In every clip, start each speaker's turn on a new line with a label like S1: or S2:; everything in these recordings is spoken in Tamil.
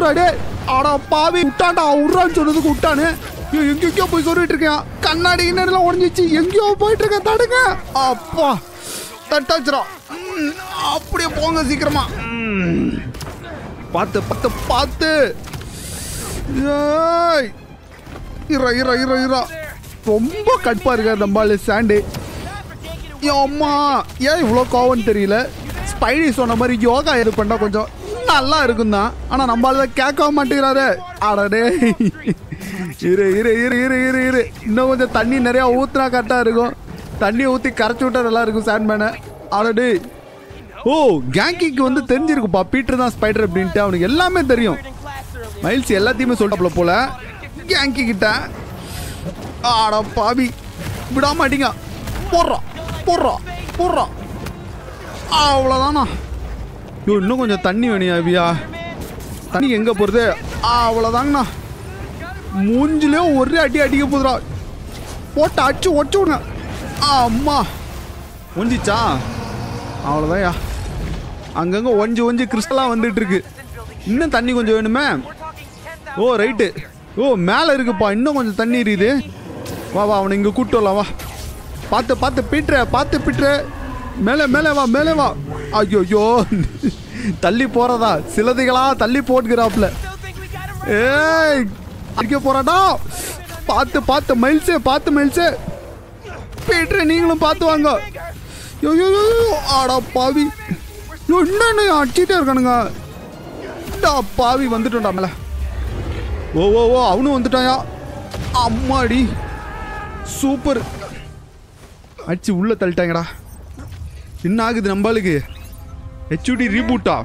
S1: விட்றாடே ஆடா பாவி விட்டான்டா விட்றான்னு சொன்னதுக்கு விட்டானு ஐயோ, எங்கெங்கயோ போய் சொல்லிட்டு இருக்கேன் கண்ணாடி கிண்ணாடிலாம் உடஞ்சிச்சு எங்கேயோ போயிட்டு இருக்கேன் தடுங்க அப்பா தட்டாச்சுடும் அப்படியே போங்க சீக்கிரமா ம். பார்த்து பார்த்து பார்த்து ஏய் இரா இரா இரா இரா ரொம்ப கடுப்பா இருக்காரு நம்ம சாண்டு அம்மா ஏன் இவ்வளோ கோவம்னு தெரியல ஸ்பைடி சொன்ன மாதிரி யோகா இது பண்ணா கொஞ்சம் நல்லா இருக்கும் தான் ஆனால் நம்மளால தான் கேட்க மாட்டேங்கிறாரு அடடே இரு இரு இரு இரு இரு இரு இன்னும் கொஞ்சம் தண்ணி நிறையா ஊற்றுனா கரெக்டாக இருக்கும் தண்ணி ஊற்றி கரைச்சி விட்டா நல்லா இருக்கும் சாண்ட்மேனை அடடே ஓ கேங்கிக்கு வந்து தெரிஞ்சிருக்குப்பா பீட்டர் தான் ஸ்பைடர் அப்படின்ட்டு அவனுக்கு எல்லாமே தெரியும் மைல்ஸ் எல்லாத்தையுமே சொல்லிட்டாப்ல போல கேங்கி கிட்ட ஆடா பாவி விடாம அடிங்க போடுறோம் போடுறோம் போடுறோம் அவ்வளோதானா ஐயோ இன்னும் கொஞ்சம் தண்ணி வேணியா அவியா தண்ணி எங்கே போகிறது அவ்வளோதாங்கண்ணா மூஞ்சிலே ஒரே அடி அடிக்க போதுடா போட்டு அடிச்சு ஒச்சு விடுங்க அம்மா ஒஞ்சிச்சா அவ்வளோதான்யா அங்கங்கே ஒஞ்சி ஒஞ்சி கிறிஸ்டலாக வந்துட்டு இருக்கு இன்னும் தண்ணி கொஞ்சம் வேணுமே ஓ ரைட்டு ஓ மேலே இருக்குப்பா இன்னும் கொஞ்சம் தண்ணி இருக்குது வா வா அவனை இங்கே கூட்டு வரலாம் வா பார்த்து பார்த்து பீட்டுற பார்த்து பீட்டுற மேலே மேலே வா மேலே வா ஐயோ ஐயோ தள்ளி போகிறதா சிலதுகளா தள்ளி போட்டுக்கிறாப்புல ஏய் அடிக்க போறாடா பார்த்து பார்த்து மைல்ஸே பார்த்து மைல்ஸே பீட்டுற நீங்களும் பார்த்து வாங்க ஐயோ ஐயோ, ஐயோ, ஆடா பாவி ஐயோ, என்னன்னு அடிச்சிட்டே இருக்கானுங்க டா பாவி வந்துட்டோம்டா மேல ஓ ஓ ஓ அவனும் வந்துட்டாயா அம்மாடி சூப்பர் அடிச்சு உள்ள தள்ளிட்டாங்கடா என்ன ஆகுது நம்மளுக்கு ஹெச்யூடி ரீபூட்டா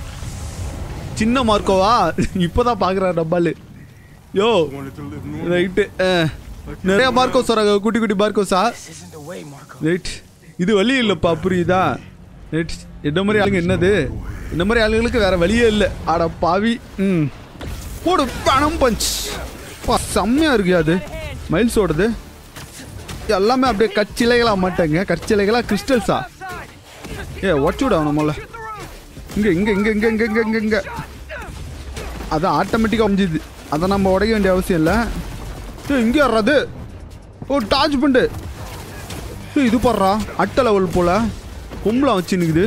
S1: சின்ன மார்க்கோவா இப்போதான் பார்க்குறாரு நம்மளு யோ ரைட்டு நிறைய மார்க்கோஸ் வராங்க குட்டி குட்டி மார்க்கோஸா
S2: This isn't the way, Marco.
S1: Right இது வழி இல்லைப்பா புரியுதா ரைட் என்ன மாதிரி ஆளுங்க என்னது இந்த மாதிரி ஆளுங்களுக்கு வேற வழியே இல்லை ஆட பாவி ம் போடு பணம் பஞ்ச் பா செம்மையா இருக்கு அது மைல்ஸோடது எல்லாமே அப்படியே கச்சிலைகளா மாட்டேங்க கச்சிலைகளா கிறிஸ்டல்ஸா ஏ ஒச்சு விட நம்மள இங்க இங்க இங்க இங்க இங்க இங்க இங்க இங்க அதான் ஆட்டோமேட்டிக்காக அமைஞ்சுது அதை நம்ம உடைக்க வேண்டிய அவசியம் இல்லை ஏ இங்கே வர்றது ஓ டார்ச் பண்ணு ஏய், இது பாடுறா அட்டை லெவல் போல கும்பலாம் வச்சு நிற்குது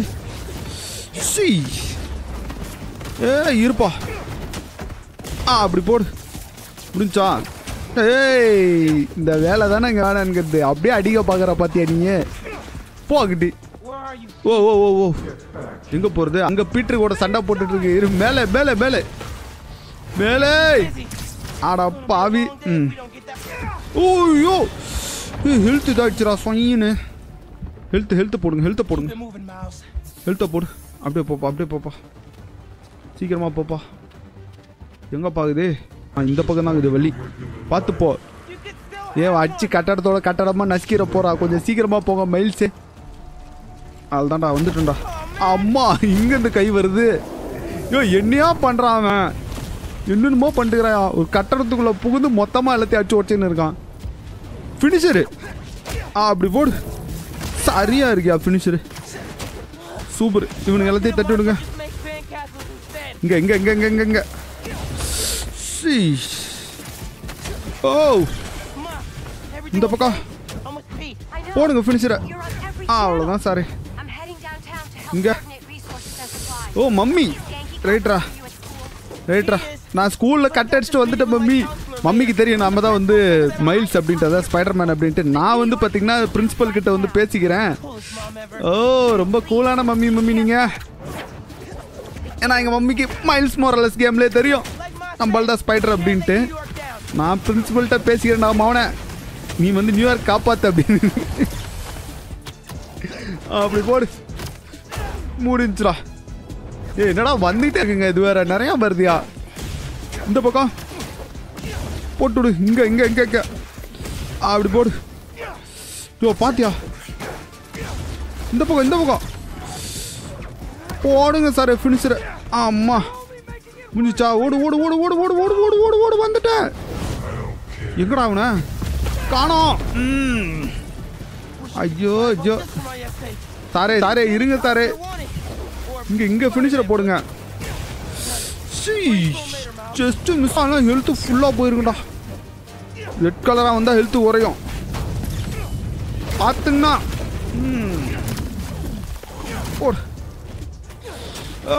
S1: சி ஏ இருப்பா ஆ அப்படி போடு முடிஞ்சா ஏய் இந்த வேலை தானே இங்கே வேணாங்கிறது அப்படியே அடிக்க பார்க்குற பாத்தியா நீ போ அங்கிட்டு
S2: Where are you?
S1: ஓ ஓ ஓ ஓ எங்கே போகிறது அங்கே பீட்டர் கூட சண்டை போட்டுட்டு இருக்கு இரு மேலே மேலே மேலே மேலே ஆடா பாவி ம்
S2: We don't get that.
S1: ஓய்யோ ஹெல்த் இதாகிடுச்சுடா சொயின்னு ஹெல்த் ஹெல்த் போடுங்க ஹெல்த்தை போடுங்க
S2: We're moving, Miles.
S1: ஹெல்த்தை போடு அப்படியே போப்பா அப்படியே போப்பா சீக்கிரமா போப்பா எங்கே பாக்குது ஆ இந்த பக்கம் தான் இது வழி பார்த்து போ
S2: You can still.
S1: ஏன் அடிச்சு கட்டடத்தோட கட்டடமா நசுக்கிற போறா கொஞ்சம் சீக்கிரமா போங்க மைல்ஸு அதுதான்டா வந்துட்டேன்டா அம்மா இங்கேருந்து கை வருது ஐயோ என்னையா பண்ணுறான் அவன் என்னென்னமோ பண்ணிட்டுக்கிறான் ஒரு கட்டடத்துக்குள்ள புகுந்து மொத்தமாக எல்லாத்தையும் அடிச்சு உடச்சுன்னு இருக்கான் ஃபினிஷரு ஆ அப்படி போடு சரியா இருக்கியா ஃபினிஷரு சூப்பர் இவனுங்க எல்லாத்தையும் தட்டி விடுங்க
S2: Make sandcastles instead.
S1: இங்க இங்க இங்க இங்க இங்க இங்க Sheesh. O
S2: Come on. Everything
S1: இந்த பக்கம்
S2: I'm with Pete.
S3: I know.
S1: போடுங்க ஃபினிஷரை
S3: You're on every
S1: ah
S3: channel.
S1: அவ்வளோதான் sorry
S3: I'm heading downtown to help
S1: இங்க.
S3: coordinate resources and supplies.
S1: Oh mummy
S3: Yankee
S1: ரைட்ரா
S3: contacted you at school.
S1: ரைட்ரா நான் ஸ்கூலில் கட் அடிச்சுட்டு வந்துட்டேன் மம்மி மம்மிக்கு தெரியும் நம்ம தான் வந்து மைல்ஸ் அப்படின்ட்டு அதாவது ஸ்பைடர் மேன் அப்படின்ட்டு நான் வந்து பார்த்தீங்கன்னா பிரின்சிபல் கிட்ட வந்து பேசிக்கிறேன்
S2: Coolest mom ever.
S1: ஓ ரொம்ப கூலான மம்மி மம்மி நீங்கள் ஏன்னா எங்கள் மம்மிக்கு மைல்ஸ் மோரலஸ் கேம்லேயே தெரியும் நம்மள தான் ஸ்பைடர் அப்படின்ட்டு
S2: New York down.
S1: நான் பிரின்சிபல்கிட்ட பேசிக்கிறேன் நான் மவனை நீ வந்து நியூயார்க் காப்பாத்து அப்படின்னு அப்படி போடு முடிஞ்சுடா ஏய் என்னடா வந்துட்டே இருக்குங்க இது வேற நிறையா வருதியா இந்த பக்கம் போட்டுடு இங்க இங்க இங்க இங்க அப்படி போடு யோ பாத்தியா இந்த பக்கம் இந்த பக்கம் ஓடுங்க சார் ஃபினிஷர் ஆமா முடிஞ்சிச்சா ஓடு ஓடு ஓடு ஓடு ஓடு ஓடு ஓடு ஓடு ஓடு வந்துட்டேன் எங்கடா அவன காணோம் ம். ஐயோ ஐயோ
S2: This for my essay.
S1: சாரே சாரே இருங்க சாரே
S2: Want it?
S1: இங்க இங்க ஃபினிஷரை போடுங்க ஜஸ்ட் மிஸ் ஆனால் ஹெல்த்து ஃபுல்லாக போயிருக்குண்டா ரெட் கலராக வந்தால் ஹெல்த்து குறையும் பார்த்துங்கண்ணா ம். போடு ஓ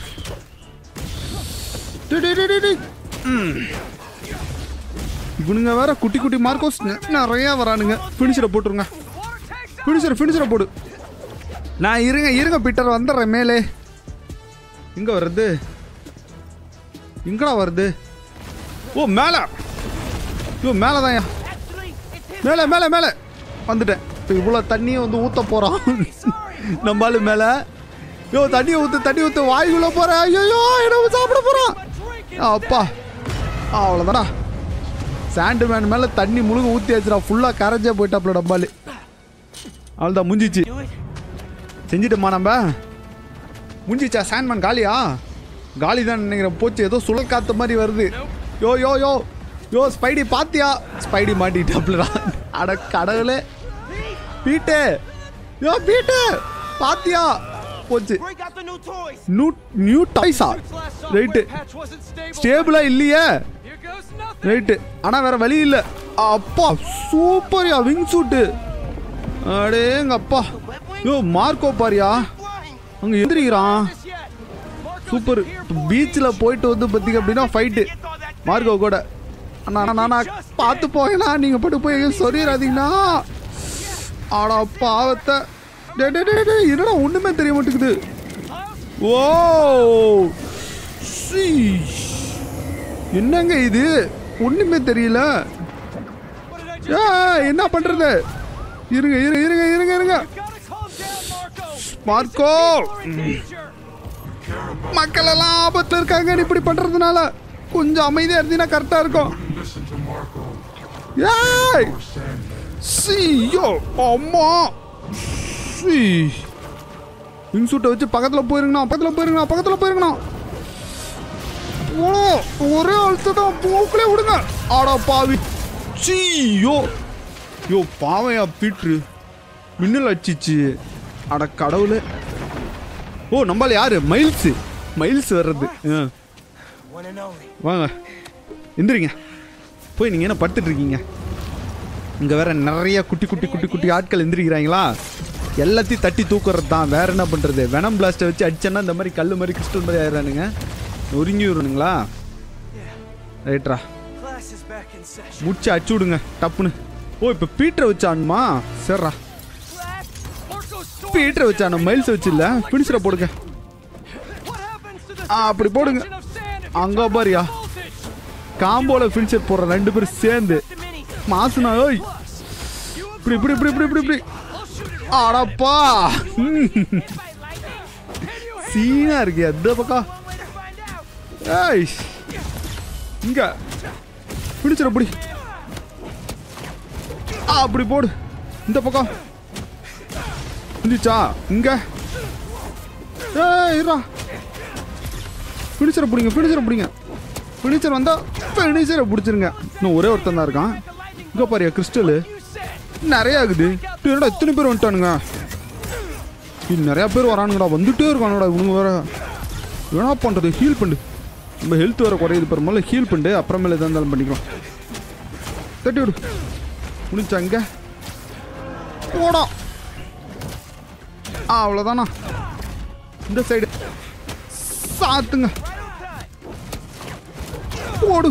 S1: டேய், டேய், டேய், டேய், டேய். ம். இவனுங்க வேற குட்டி குட்டி மார்க்கோஸ் நிறைய வரானுங்க ஃபினிஷரை போட்டுருங்க ஃபினிஷர் ஃபினிஷரை போடு நான் இருங்க இருங்க பீட்டர் வந்துடுறேன் மேலே எங்க வருது எங்கடா வருது ஓ மேலே ஐயோ மேலே தான்யா
S2: Actually, it's him.
S1: மேலே மேலே மேலே வந்துட்டேன் இப்போ இவ்வளோ தண்ணியை வந்து ஊற்ற போகிறோம் நம்மளால மேலே ஐயோ தண்ணி ஊற்று தண்ணி ஊற்று வாய்க்குள்ளே போகிறேன் ஐயோ என்ன சாப்பிட போகிறோம் அப்பா அவ்வளோதாடா சாண்டு மேன் மேலே தண்ணி முழுக ஊற்றி வச்சுடா ஃபுல்லாக கரைஞ்சே போயிட்டாப்ல டம்பாலு அவ்வளோதான் முஞ்சிச்சு
S2: Do it.
S1: செஞ்சிட்டோமா நம்ம முடிஞ்சிச்சா சாண்ட்மேன் காலியா காலி தான் நினைக்கிறேன் போச்சு ஏதோ சுழல் காத்த மாதிரி வருது யோ யோ யோ யோ ஸ்பைடி பாத்தியா ஸ்பைடி மாட்டிட்டாப்லடா அட கடவுளே பீட்டு யோ பீட்டு பாத்தியா போச்சு
S2: Break out the new toys.
S1: New new டாய்ஸா ரைட்டு ஸ்டேபிளா இல்லையே ரைட்டு ஆனால் வேற வழி இல்லை அப்பா சூப்பர்யா விங் சூட்டு அடேங்க அப்பா யோ மார்க்கோ பாரியா
S2: Flying.
S1: அங்க எந்திரிக்கிறான் சூப்பர் பீச்சில் போயிட்டு வந்து பார்த்தீங்க அப்படின்னா fight
S2: Get all that
S1: Marco கூட அண்ணா அண்ணா, அண்ணா பார்த்து போயண்ணா நீங்கள் போட்டு போய் எங்கேயும் சொல்லிடாதீங்கண்ணா ஆடா பாவத்தை டே டே டே டே என்னடா ஒன்றுமே தெரிய மாட்டேங்குது ஓ சீ. என்னங்க இது ஒன்றுமே தெரியல ஏ என்ன பண்ணுறது இருங்க இருங்க இருங்க இருங்க இருங்க மார்க்கோ மக்கள் எல்லாம் ஆபத்துல இருக்காங்க நீ இப்படி பண்றதுனால கொஞ்சம் அமைதியா இருந்தீங்கன்னா கரெக்டா இருக்கும் ஏய் சீயோ அம்மா சீ இன்சூட்டை வச்சு பக்கத்துல போயிருங்கண்ணா பக்கத்துல போயிருங்கண்ணா பக்கத்துல போயிருங்கண்ணா ஓ ஒரே அழுத்த தான் போக்குலே விடுங்க ஆடா பாவி சீயோ யோ பாவையா பீட்ரு மின்னல் அடிச்சிச்சு அட கடவுளே ஓ நம்மள யாரு மைல்ஸ் மைல்ஸ் வர்றது ஆ,
S2: One and only.
S1: வாங்க எந்திரிங்க போய் நீங்கள் என்ன படுத்துட்டு இருக்கீங்க இங்கே வேற நிறைய குட்டி குட்டி குட்டி குட்டி ஆட்கள் எந்திரிக்கிறாங்களா எல்லாத்தையும் தட்டி தூக்குறது தான் வேற என்ன பண்ணுறது வெனம் பிளாஸ்ட்டை வச்சு அடிச்சேன்னா இந்த மாதிரி கல் மாதிரி கிறிஸ்டல் மாதிரி ஆயிடுறானுங்க நொறுங்கி விடுனுங்களா ரைட்ரா
S2: Class is back in session.
S1: முடிச்சு அடிச்சு விடுங்க டப்புன்னு ஓ இப்போ பீட்டரை வச்சானுமா சரிடா பீட்டரை வச்சானு மைல்ஸ் வச்சு இல்லை பிடிச்சிட போடுங்க ஆ அப்படி போடுங்க அங்க பாரியா காம்போல ஃபினிஷர் போடுற ரெண்டு பேரும் சேர்ந்து
S2: The mini.
S1: மாசுனா ஓய் இப்படி இப்படி இப்படி இப்படி இப்படி இப்படி அடப்பா ம். சீனா இருக்கு எந்த பக்கம்
S2: One way to find out.
S1: ஏய் இங்க பிடிச்சிட பிடி ஆ அப்படி போடு இந்த பக்கம் இருந்துச்சா இங்க ஏய் இருடா பிடிச்சிட பிடிங்க பிடிச்சிட பிடிங்க பிடிச்சர் வந்தா பிடிச்சரை பிடிச்சிருங்க இன்னும் ஒரே ஒருத்தன் தான் இருக்கான் இங்க பாரியா கிறிஸ்டலு நிறைய ஆகுது டேய், என்னடா இத்தனை பேர் வந்துட்டானுங்க டேய், நிறைய பேர் வரானுங்கடா வந்துட்டே இருக்கானுடா இவனுங்க வேற என்ன பண்ணுறது ஹீல் பண்ணு நம்ம ஹெல்த் வேறு குறையுது பெருமாள் ஹீல் பண்ணிட்டு அப்புறமேல எதாக இருந்தாலும் பண்ணிக்கிறோம் தட்டி விடு முடிச்சாங்க போடா ஆ அவ்வளோதானா இந்த சைடு சாத்துங்க போடு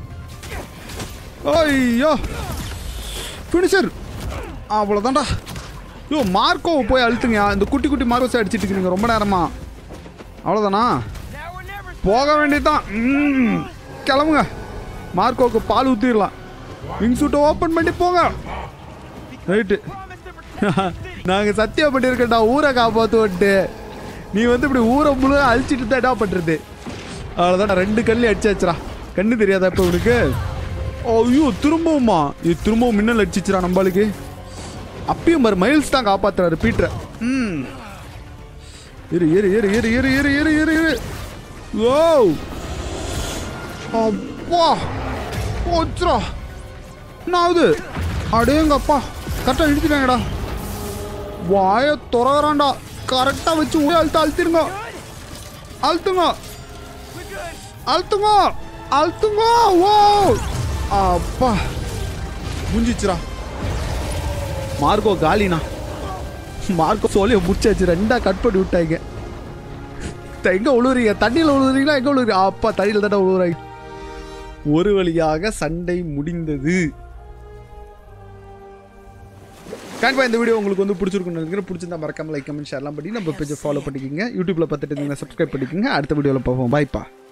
S1: ஐயோ ஃபினிஷர் அவ்வளோதான்டா ஐயோ மார்க்கோவை போய் அழுத்துங்க இந்த குட்டி குட்டி மார்க்கோஸை அடிச்சிட்டு இருக்கீங்க ரொம்ப நேரமா அவ்வளோதானா
S2: Now or never.
S1: போக வேண்டியதுதான் ம், கிளம்புங்க மார்க்கோவுக்கு பால் ஊற்றிடலாம் விங் சூட்டை ஓப்பன் பண்ணி போங்க ரைட்டு
S2: Promise to protect
S1: நாங்கள் சத்தியம் பண்ணியிருக்கேன்டா ஊரை காப்பாற்றுவன்ட்டு நீ வந்து இப்படி ஊரை முழு அழிச்சிட்டு தான் என்ன பண்ணுறது அவ்வளோதான் ரெண்டு கல்லி அடிச்சாச்சுடா கண்ணு தெரியாதா இப்போ உனக்கு ஐயோ திரும்பவுமா இது திரும்பவும் மின்னல் அடிச்சிச்சுடா நம்மளுக்கு அப்பயும் பாரு மைல்ஸ் தான் காப்பாத்துறாரு பீட்டரை ம் இரு இரு இரு இரு இரு இரு இரு இரு இரு ஓ அப்பா போச்சுரா என்ன ஆகுது அடேங்கப்பா கரெக்டாக இழுத்துட்டாங்கடா வாய துறகுறான்டா கரெக்டாக வச்சு ஒரே அழுத்த அழுத்திருங்க அழுத்துங்க அழுத்துங்க அழுத்துங்க ஓ அப்பா முடிஞ்சிச்சுரா மார்க்கோ காலினா மார்க்கோ சோழிய முடிச்சாச்சு ரெண்டா கட் பண்ணி விட்டாங்க த- எங்க உழுவுறீங்க தண்ணியில் உழுவுறீங்களா எங்க உழுவுறீங்க அப்பா தண்ணியில் தானே உழுவுறாங்க ஒரு வழியாக சண்டை முடிந்தது கண்டிப்பாக இந்த வீடியோ உங்களுக்கு வந்து பிடிச்சிருக்குன்னு நினைக்கிறேன் பிடிச்சிருந்தா மறக்காம லைக் கமெண்ட் ஷேர்லாம் பண்ணி நம்ம பேஜை ஃபாலோ பண்ணிக்கோங்க யூடியூப்ல பார்த்துட்டு இருந்தீங்கன்னா சப்ஸ்கிரைப் பண்ணிக்கோங்க அடுத்த வீடியோவில் பார்ப்போம் பாய்ப்பா